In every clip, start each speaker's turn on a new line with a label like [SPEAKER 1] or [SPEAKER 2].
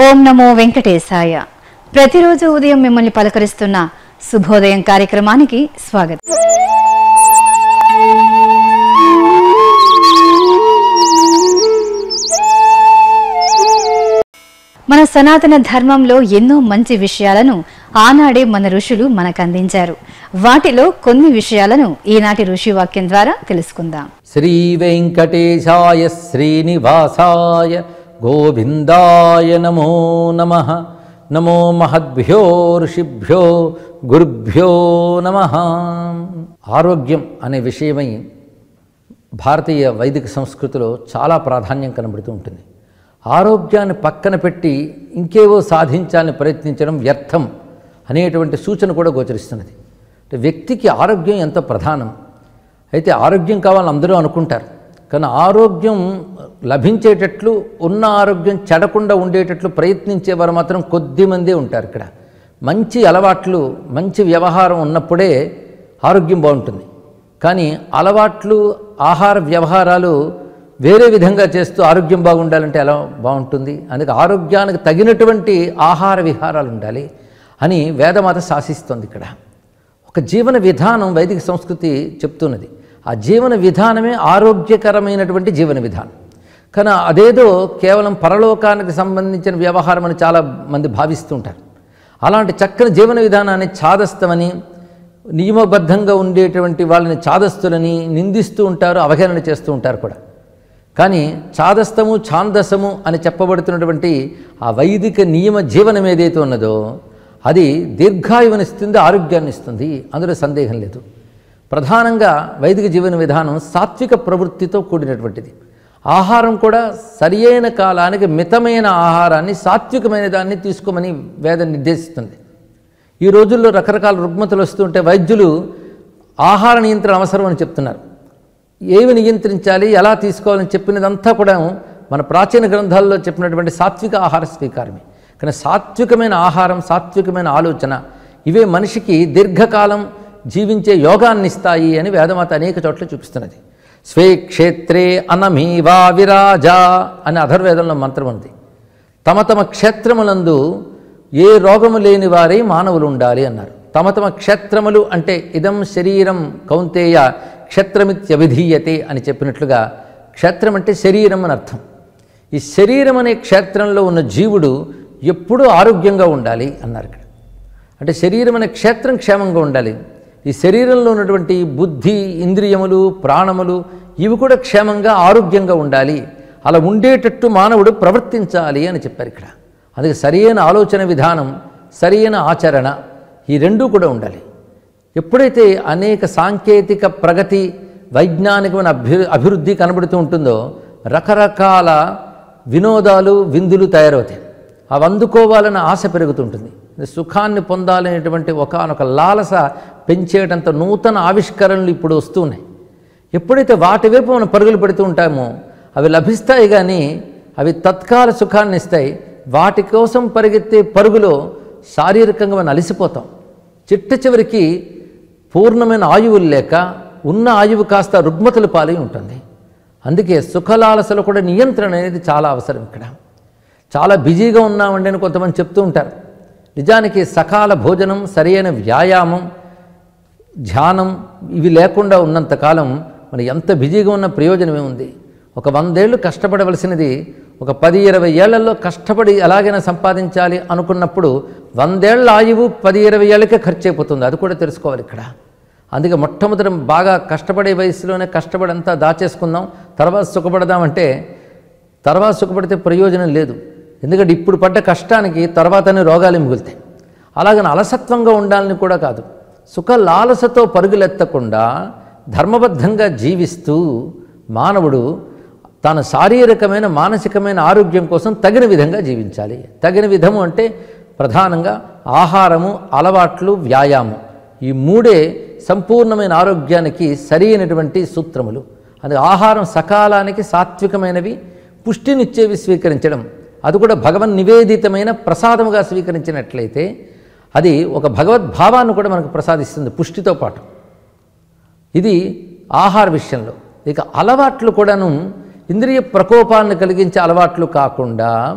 [SPEAKER 1] ఓం నమో వెంకటేశాయ ప్రతిరోజు ఉదయం మిమ్మల్ని పలకరిస్తున్న శుభోదయం కార్యక్రమానికి స్వాగతం మన సనాతన ధర్మంలో ఎన్నో మంచి విషయాలను ఆనాడే మన ఋషులు మనకు అందించారు వాటిలో కొన్ని విషయాలను ఈనాటి ఋషి వాక్యం ద్వారా తెలుసుకుందాం
[SPEAKER 2] శ్రీ వెంకటేశాయ శ్రీనివాసాయ గోవిందాయ నమో నమ నమో మహద్భ్యో ఋషిభ్యో గురుభ్యో నమ ఆరోగ్యం అనే విషయమై భారతీయ వైదిక సంస్కృతిలో చాలా ప్రాధాన్యం కనబడుతూ ఉంటుంది ఆరోగ్యాన్ని పక్కన పెట్టి ఇంకేవో సాధించాలని ప్రయత్నించడం వ్యర్థం అనేటువంటి సూచన కూడా గోచరిస్తున్నది అంటే వ్యక్తికి ఆరోగ్యం ఎంతో ప్రధానం అయితే ఆరోగ్యం కావాలని అందరూ అనుకుంటారు కానీ ఆరోగ్యం లభించేటట్లు ఉన్న ఆరోగ్యం చెడకుండా ఉండేటట్లు ప్రయత్నించేవారు మాత్రం కొద్దిమందే ఉంటారు ఇక్కడ మంచి అలవాట్లు మంచి వ్యవహారం ఉన్నప్పుడే ఆరోగ్యం బాగుంటుంది కానీ అలవాట్లు ఆహార వ్యవహారాలు వేరే విధంగా చేస్తూ ఆరోగ్యం బాగుండాలంటే ఎలా బాగుంటుంది అందుకే ఆరోగ్యానికి తగినటువంటి ఆహార విహారాలు ఉండాలి అని వేదమాత శాసిస్తోంది ఇక్కడ ఒక జీవన విధానం వైదిక సంస్కృతి చెప్తున్నది ఆ జీవన విధానమే ఆరోగ్యకరమైనటువంటి జీవన విధానం కానీ అదేదో కేవలం పరలోకానికి సంబంధించిన వ్యవహారం అని చాలా మంది భావిస్తుంటారు అలాంటి చక్కని జీవన విధానాన్ని ఛాదస్తమని నియమబద్ధంగా ఉండేటువంటి వాళ్ళని ఛాదస్తులని నిందిస్తూ ఉంటారు అవహేళన చేస్తూ ఉంటారు కూడా కానీ ఛాదస్తము ఛాందసము అని చెప్పబడుతున్నటువంటి ఆ వైదిక నియమ జీవనం ఏదైతే ఉన్నదో అది దీర్ఘాయువునిస్తుంది ఆరోగ్యాన్ని ఇస్తుంది అందులో సందేహం లేదు ప్రధానంగా వైదిక జీవన విధానం సాత్విక ప్రవృత్తితో కూడినటువంటిది ఆహారం కూడా సరియైన కాలానికి మితమైన ఆహారాన్ని సాత్వికమైన దాన్ని తీసుకోమని వేదం నిర్దేశిస్తుంది ఈ రోజుల్లో రకరకాల రుగ్మతలు వస్తుంటే వైద్యులు ఆహార నియంత్రణ అవసరం అని చెప్తున్నారు ఏవి నియంత్రించాలి ఎలా తీసుకోవాలని చెప్పినదంతా కూడా మన ప్రాచీన గ్రంథాల్లో చెప్పినటువంటి సాత్విక ఆహార స్వీకారమే కానీ సాత్వికమైన ఆహారం సాత్వికమైన ఆలోచన ఇవే మనిషికి దీర్ఘకాలం జీవించే యోగాన్ని ఇస్తాయి అని వేదమాత అనేక చోట్ల చూపిస్తున్నది స్వే క్షేత్రే అనమీవా విరాజా అని అధర్వేదంలో మంత్రం ఉంది తమ తమ క్షేత్రములందు ఏ రోగము లేని వారే మానవులు ఉండాలి అన్నారు తమ తమ క్షేత్రములు అంటే ఇదం శరీరం కౌంతేయ క్షేత్రమిత్యభిధీయతే అని చెప్పినట్లుగా క్షేత్రం అంటే శరీరం అని అర్థం ఈ శరీరం అనే క్షేత్రంలో ఉన్న జీవుడు ఎప్పుడూ ఆరోగ్యంగా ఉండాలి అన్నారు ఇక్కడ అంటే శరీరం అనే క్షేత్రం క్షేమంగా ఉండాలి ఈ శరీరంలో ఉన్నటువంటి బుద్ధి ఇంద్రియములు ప్రాణములు ఇవి కూడా క్షేమంగా ఆరోగ్యంగా ఉండాలి అలా ఉండేటట్టు మానవుడు ప్రవర్తించాలి అని చెప్పారు ఇక్కడ అందుకే సరియైన ఆలోచన విధానం సరియైన ఆచరణ ఈ రెండూ కూడా ఉండాలి ఎప్పుడైతే అనేక సాంకేతిక ప్రగతి వైజ్ఞానికమైన అభి అభివృద్ధి కనబడుతూ ఉంటుందో రకరకాల వినోదాలు విందులు తయారవుతాయి అవి అందుకోవాలన్న ఆశ పెరుగుతుంటుంది సుఖాన్ని పొందాలనేటువంటి ఒకనొక లాలస పెంచేటంత నూతన ఆవిష్కరణలు ఇప్పుడు వస్తున్నాయి ఎప్పుడైతే వాటి వైపు మనం పరుగులు పెడుతూ ఉంటామో అవి లభిస్తాయి కానీ అవి తత్కాల సుఖాన్ని ఇస్తాయి వాటి కోసం పరిగెత్తే పరుగులో శారీరకంగా మనం అలసిపోతాం చిట్ట చివరికి పూర్ణమైన ఆయువులు లేక ఉన్న ఆయువు కాస్త రుగ్మతలు పాలై ఉంటుంది అందుకే సుఖలాలసలు కూడా నియంత్రణ అనేది చాలా అవసరం ఇక్కడ చాలా బిజీగా ఉన్నామండి అని కొంతమంది చెప్తూ ఉంటారు నిజానికి సకాల భోజనం సరైన వ్యాయామం ధ్యానం ఇవి లేకుండా ఉన్నంతకాలం మనం ఎంత బిజీగా ఉన్న ప్రయోజనం ఏముంది ఒక వందేళ్ళు కష్టపడవలసినది ఒక పది ఇరవై ఏళ్లలో కష్టపడి ఎలాగైనా సంపాదించాలి అనుకున్నప్పుడు వందేళ్ల ఆయువు పది ఇరవై ఏళ్ళకే ఖర్చు అయిపోతుంది అది కూడా తెలుసుకోవాలి ఇక్కడ అందుకే మొట్టమొదటి బాగా కష్టపడే వయసులోనే కష్టపడంతా దాచేసుకుందాం తర్వాత సుఖపడదామంటే తర్వాత సుఖపడితే ప్రయోజనం లేదు ఎందుకంటే ఇప్పుడు పడ్డ కష్టానికి తర్వాతనే రోగాలు మిగులుతాయి అలాగని అలసత్వంగా ఉండాలని కూడా కాదు సుఖ లాలసతో పరుగులెత్తకుండా ధర్మబద్ధంగా జీవిస్తూ మానవుడు తన శారీరకమైన మానసికమైన ఆరోగ్యం కోసం తగిన విధంగా జీవించాలి తగిన విధము అంటే ప్రధానంగా ఆహారము అలవాట్లు వ్యాయామం ఈ మూడే సంపూర్ణమైన ఆరోగ్యానికి సరైనటువంటి సూత్రములు అది ఆహారం సకాలానికి సాత్వికమైనవి పుష్టినిచ్చేవి స్వీకరించడం అది కూడా భగవన్ నివేదితమైన ప్రసాదముగా స్వీకరించినట్లయితే అది ఒక భగవద్భావాన్ని కూడా మనకు ప్రసాదిస్తుంది పుష్టితో పాటు ఇది ఆహార విషయంలో ఇక అలవాట్లు కూడాను ఇంద్రియ ప్రకోపాన్ని కలిగించే అలవాట్లు కాకుండా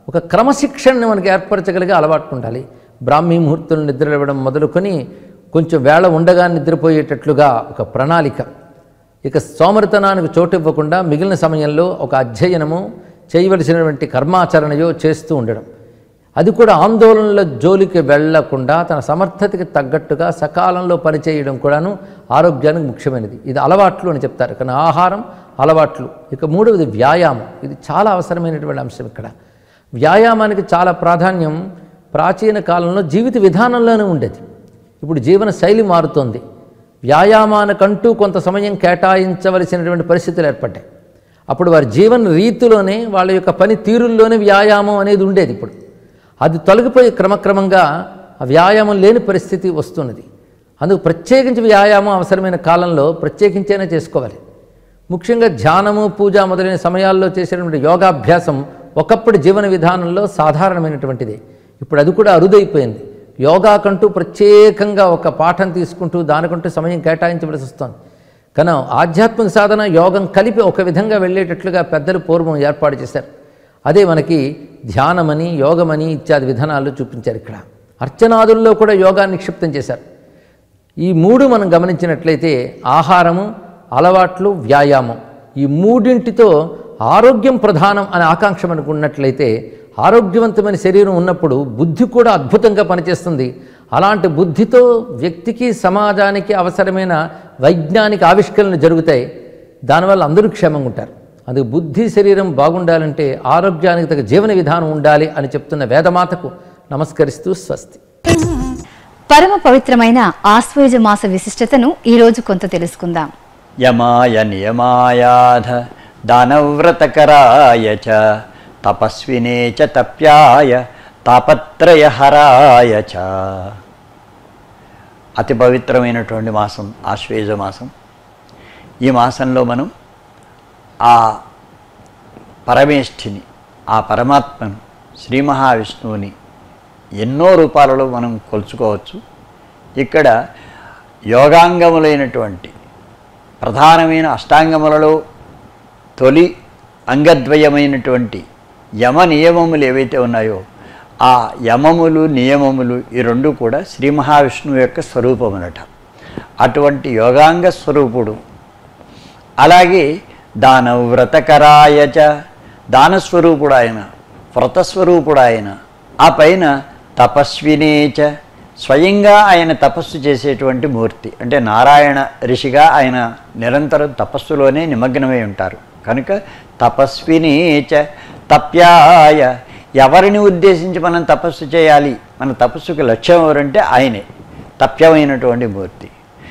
[SPEAKER 2] ఒక క్రమశిక్షణని మనకి ఏర్పరచగలిగే అలవాటు ఉండాలి బ్రాహ్మీ ముహూర్తం నిద్రలేవడం మొదలుకొని కొంచెం వేళ ఉండగా నిద్రపోయేటట్లుగా ఒక ప్రణాళిక ఇక సోమరితనానికి చోటు ఇవ్వకుండా మిగిలిన సమయంలో ఒక అధ్యయనము చేయవలసినటువంటి కర్మాచరణయో చేస్తూ ఉండడం అది కూడా ఆందోళనల జోలికి వెళ్లకుండా తన సమర్థతకి తగ్గట్టుగా సకాలంలో పనిచేయడం కూడాను ఆరోగ్యానికి ముఖ్యమైనది ఇది అలవాట్లు అని చెప్తారు కానీ ఆహారం అలవాట్లు ఇక మూడవది వ్యాయామం ఇది చాలా అవసరమైనటువంటి అంశం ఇక్కడ వ్యాయామానికి చాలా ప్రాధాన్యం ప్రాచీన కాలంలో జీవిత విధానంలోనే ఉండేది ఇప్పుడు జీవన శైలి మారుతోంది వ్యాయామానికంటూ కొంత సమయం కేటాయించవలసినటువంటి పరిస్థితులు ఏర్పడ్డాయి అప్పుడు వారి జీవన రీతిలోనే వాళ్ళ యొక్క పని తీరుల్లోనే వ్యాయామం అనేది ఉండేది ఇప్పుడు అది తొలగిపోయి క్రమక్రమంగా ఆ వ్యాయామం లేని పరిస్థితి వస్తున్నది అందుకు ప్రత్యేకించి వ్యాయామం అవసరమైన కాలంలో ప్రత్యేకించైనా చేసుకోవాలి ముఖ్యంగా ధ్యానము పూజ మొదలైన సమయాల్లో చేసేటువంటి యోగాభ్యాసం ఒకప్పుడు జీవన విధానంలో సాధారణమైనటువంటిది ఇప్పుడు అది కూడా అరుదైపోయింది యోగాకంటూ ప్రత్యేకంగా ఒక పాఠం తీసుకుంటూ దానికంటూ సమయం కేటాయించవలసి వస్తుంది కానీ ఆధ్యాత్మిక సాధన యోగం కలిపి ఒక విధంగా వెళ్ళేటట్లుగా పెద్దలు పూర్వం ఏర్పాటు చేశారు అదే మనకి ధ్యానమని యోగమని ఇత్యాది విధానాలు చూపించారు ఇక్కడ అర్చనాదుల్లో కూడా యోగాన్ని నిక్షిప్తం చేశారు ఈ మూడు మనం గమనించినట్లయితే ఆహారము అలవాట్లు వ్యాయామం ఈ మూడింటితో ఆరోగ్యం ప్రధానం అనే ఆకాంక్ష మనకు ఉన్నట్లయితే ఆరోగ్యవంతమైన శరీరం ఉన్నప్పుడు బుద్ధి కూడా అద్భుతంగా పనిచేస్తుంది అలాంటి బుద్ధితో వ్యక్తికి సమాజానికి అవసరమైన వైజ్ఞానిక ఆవిష్కరణలు జరుగుతాయి దానివల్ల అందరూ క్షేమంగా ఉంటారు అందుకు బుద్ధి శరీరం బాగుండాలంటే ఆరోగ్యానికి తగ్గ జీవన విధానం ఉండాలి అని చెప్తున్న వేదమాతకు నమస్కరిస్తూ స్వస్తి
[SPEAKER 1] పరమ పవిత్రమైన ఆశ్వయుజ మాస విశిష్టతను ఈ రోజు కొంత తెలుసుకుందాం
[SPEAKER 3] యమాయ నియమాయాధ దానవ్రతకరాయ చ తపస్వినే చ తప్యాయ తాపత్రయహరాయ చ అతి పవిత్రమైనటువంటి మాసం ఆశ్వేజ మాసం ఈ మాసంలో మనం ఆ పరమేష్ఠిని ఆ పరమాత్మను శ్రీ మహావిష్ణువుని ఎన్నో రూపాలలో మనం కొలుచుకోవచ్చు ఇక్కడ యోగాంగములైనటువంటి ప్రధానమైన అష్టాంగములలో తొలి అంగద్వయమైనటువంటి యమ నియమములు ఏవైతే ఉన్నాయో ఆ యమములు నియమములు ఈ రెండు కూడా శ్రీ మహావిష్ణువు యొక్క స్వరూపమనట అటువంటి యోగాంగ స్వరూపుడు అలాగే దానవ్రతకరాయచ దానస్వరూపుడు ఆయన వ్రతస్వరూపుడు ఆయన ఆ పైన తపస్వినేచ స్వయంగా ఆయన తపస్సు చేసేటువంటి మూర్తి అంటే నారాయణ ఋషిగా ఆయన నిరంతరం తపస్సులోనే నిమగ్నమై ఉంటారు కనుక తపస్వినేచ తప్యాయ ఎవరిని ఉద్దేశించి మనం తపస్సు చేయాలి మన తపస్సుకి లక్ష్యం ఎవరంటే ఆయనే తప్యమైనటువంటి మూర్తి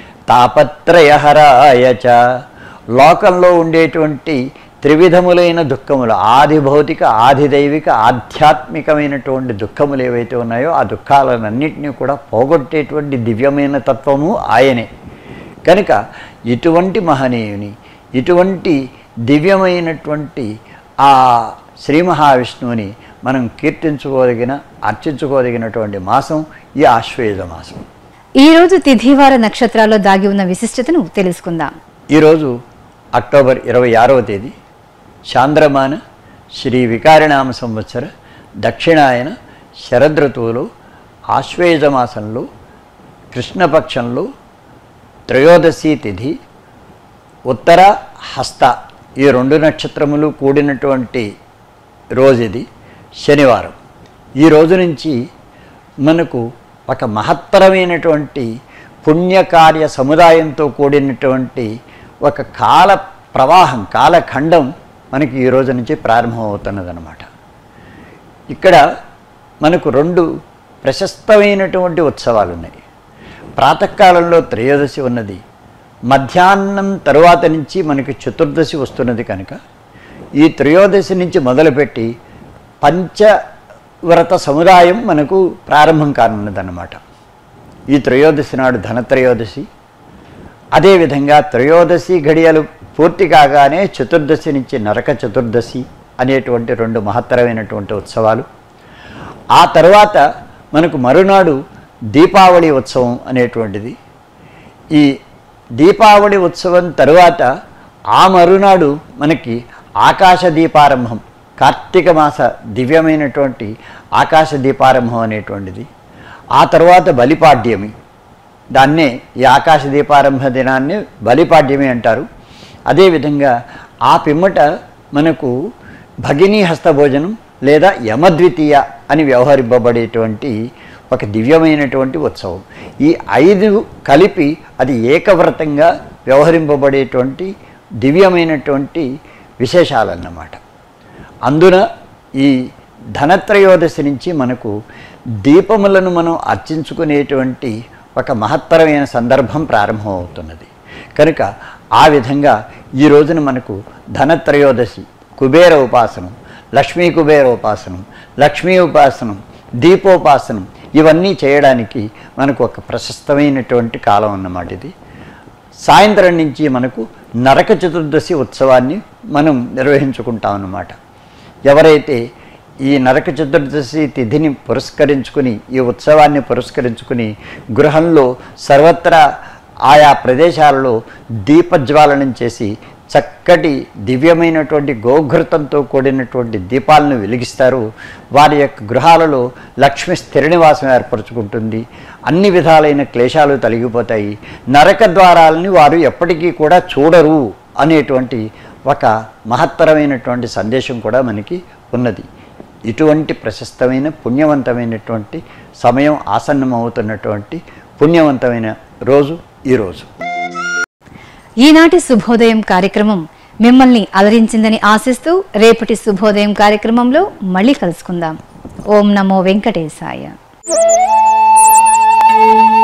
[SPEAKER 3] తాపత్రయహరాయ చ లోకంలో ఉండేటువంటి త్రివిధములైన దుఃఖములు ఆది భౌతిక ఆది దైవిక ఆధ్యాత్మికమైనటువంటి దుఃఖములు ఏవైతే ఉన్నాయో ఆ దుఃఖాలన్నింటినీ కూడా పోగొట్టేటువంటి దివ్యమైన తత్వము ఆయనే కనుక ఇటువంటి మహనీయుని ఇటువంటి దివ్యమైనటువంటి ఆ శ్రీ మహావిష్ణువుని మనం కీర్తించుకోదగిన అర్చించుకోదగినటువంటి మాసం ఈ ఆశ్వేజ మాసం
[SPEAKER 1] ఈ రోజు తిథివార నక్షత్రాల్లో దాగి ఉన్న విశిష్టతను తెలుసుకుందాం
[SPEAKER 3] ఈరోజు అక్టోబర్ ఇరవై ఆరవ తేదీ చాంద్రమాన శ్రీ వికారినామ సంవత్సర దక్షిణాయన శరదృతువులో ఆశ్వేజ మాసంలో కృష్ణపక్షంలో త్రయోదశి తిథి ఉత్తర హస్త ఈ రెండు నక్షత్రములు కూడినటువంటి రోజు ఇది శనివారం ఈ రోజు నుంచి మనకు ఒక మహత్తరమైనటువంటి పుణ్యకార్య సముదాయంతో కూడినటువంటి ఒక కాల ప్రవాహం కాలఖండం మనకి ఈ రోజు నుంచి ప్రారంభమవుతున్నదన్నమాట ఇక్కడ మనకు రెండు ప్రశస్తమైనటువంటి ఉత్సవాలు ఉన్నాయి ప్రాతకాలంలో త్రయోదశి ఉన్నది మధ్యాహ్నం తరువాత నుంచి మనకి చతుర్దశి వస్తున్నది కనుక ఈ త్రయోదశి నుంచి మొదలుపెట్టి పంచవ్రత సముదాయం మనకు ప్రారంభం కానున్నదన్నమాట ఈ త్రయోదశి నాడు ధనత్రయోదశి అదేవిధంగా త్రయోదశి ఘడియలు పూర్తి కాగానే చతుర్దశి నుంచి నరక చతుర్దశి అనేటువంటి రెండు మహత్తరమైనటువంటి ఉత్సవాలు ఆ తర్వాత మనకు మరునాడు దీపావళి ఉత్సవం అనేటువంటిది ఈ దీపావళి ఉత్సవం తరువాత ఆ మరునాడు మనకి ఆకాశ దీపారంభం కార్తీక మాస దివ్యమైనటువంటి ఆకాశ దీపారంభం అనేటువంటిది ఆ తర్వాత బలిపాడ్యమి దాన్నే ఈ ఆకాశ దీపారంభ దినాన్ని బలిపాడ్యమి అంటారు అదేవిధంగా ఆ పిమ్మట మనకు భగినీ హస్తభోజనం లేదా యమద్వితీయ అని వ్యవహరింపబడేటువంటి ఒక దివ్యమైనటువంటి ఉత్సవం ఈ ఐదు కలిపి అది ఏకవ్రతంగా వ్యవహరింపబడేటువంటి దివ్యమైనటువంటి విశేషాలన్నమాట అందున ఈ ధనత్రయోదశి నుంచి మనకు దీపములను మనం అర్చించుకునేటువంటి ఒక మహత్తరమైన సందర్భం ప్రారంభమవుతున్నది కనుక ఆ విధంగా ఈ రోజున మనకు ధనత్రయోదశి కుబేర ఉపాసనం లక్ష్మీ కుబేర ఉపాసనం లక్ష్మీ ఉపాసనం దీపోపాసనం ఇవన్నీ చేయడానికి మనకు ఒక ప్రశస్తమైనటువంటి కాలం అన్నమాట ఇది సాయంత్రం నుంచి మనకు నరక చతుర్దశి ఉత్సవాన్ని మనం నిర్వహించుకుంటాం అన్నమాట ఎవరైతే ఈ నరక చతుర్దశి తిథిని పురస్కరించుకుని ఈ ఉత్సవాన్ని పురస్కరించుకుని గృహంలో సర్వత్రా ఆయా ప్రదేశాలలో దీపజ్వాలనం చేసి చక్కటి దివ్యమైనటువంటి గోఘృతంతో కూడినటువంటి దీపాలను వెలిగిస్తారు వారి యొక్క గృహాలలో లక్ష్మి స్థిర నివాసం ఏర్పరచుకుంటుంది అన్ని విధాలైన క్లేశాలు తొలగిపోతాయి నరక ద్వారాలని వారు ఎప్పటికీ కూడా చూడరు అనేటువంటి ఒక మహత్తరమైనటువంటి సందేశం కూడా మనకి ఉన్నది ఇటువంటి ప్రశస్తమైన పుణ్యవంతమైనటువంటి సమయం ఆసన్నమవుతున్నటువంటి పుణ్యవంతమైన రోజు ఈరోజు
[SPEAKER 1] ఈనాటి శుభోదయం కార్యక్రమం మిమ్మల్ని అలరించిందని ఆశిస్తూ రేపటి శుభోదయం కార్యక్రమంలో మళ్ళీ కలుసుకుందాం ఓం నమో వెంకటేశాయ